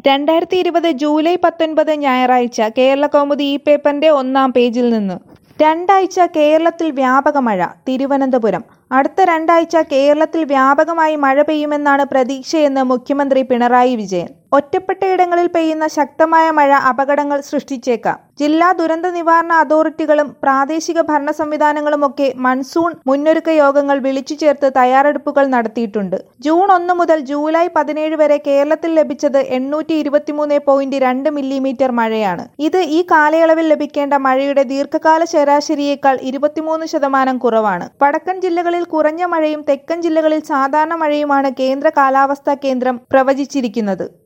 രണ്ടായിരത്തി ഇരുപത് ജൂലൈ പത്തൊൻപത് ഞായറാഴ്ച കേരള കൗമുദി ഈ പേപ്പറിന്റെ ഒന്നാം പേജിൽ നിന്ന് രണ്ടാഴ്ച കേരളത്തിൽ വ്യാപക മഴ തിരുവനന്തപുരം അടുത്ത രണ്ടാഴ്ച കേരളത്തിൽ വ്യാപകമായി മഴ പെയ്യുമെന്നാണ് പ്രതീക്ഷയെന്ന് മുഖ്യമന്ത്രി പിണറായി വിജയൻ ഒറ്റപ്പെട്ടയിടങ്ങളിൽ പെയ്യുന്ന ശക്തമായ മഴ അപകടങ്ങൾ സൃഷ്ടിച്ചേക്കാം ജില്ലാ ദുരന്ത നിവാരണ അതോറിറ്റികളും പ്രാദേശിക ഭരണ സംവിധാനങ്ങളുമൊക്കെ മൺസൂൺ മുന്നൊരുക്ക യോഗങ്ങൾ വിളിച്ചു ചേർത്ത് തയ്യാറെടുപ്പുകൾ നടത്തിയിട്ടുണ്ട് ജൂൺ ഒന്ന് മുതൽ ജൂലൈ പതിനേഴ് വരെ കേരളത്തിൽ ലഭിച്ചത് എണ്ണൂറ്റി ഇരുപത്തിമൂന്ന് പോയിന്റ് രണ്ട് മില്ലിമീറ്റർ മഴയാണ് ഇത് ഈ കാലയളവിൽ ലഭിക്കേണ്ട മഴയുടെ ദീർഘകാല ശരാശരിയേക്കാൾ ഇരുപത്തിമൂന്ന് ശതമാനം കുറവാണ് വടക്കൻ ജില്ലകളിൽ കുറഞ്ഞ മഴയും തെക്കൻ ജില്ലകളിൽ സാധാരണ മഴയുമാണ് കേന്ദ്ര കാലാവസ്ഥാ കേന്ദ്രം പ്രവചിച്ചിരിക്കുന്നത്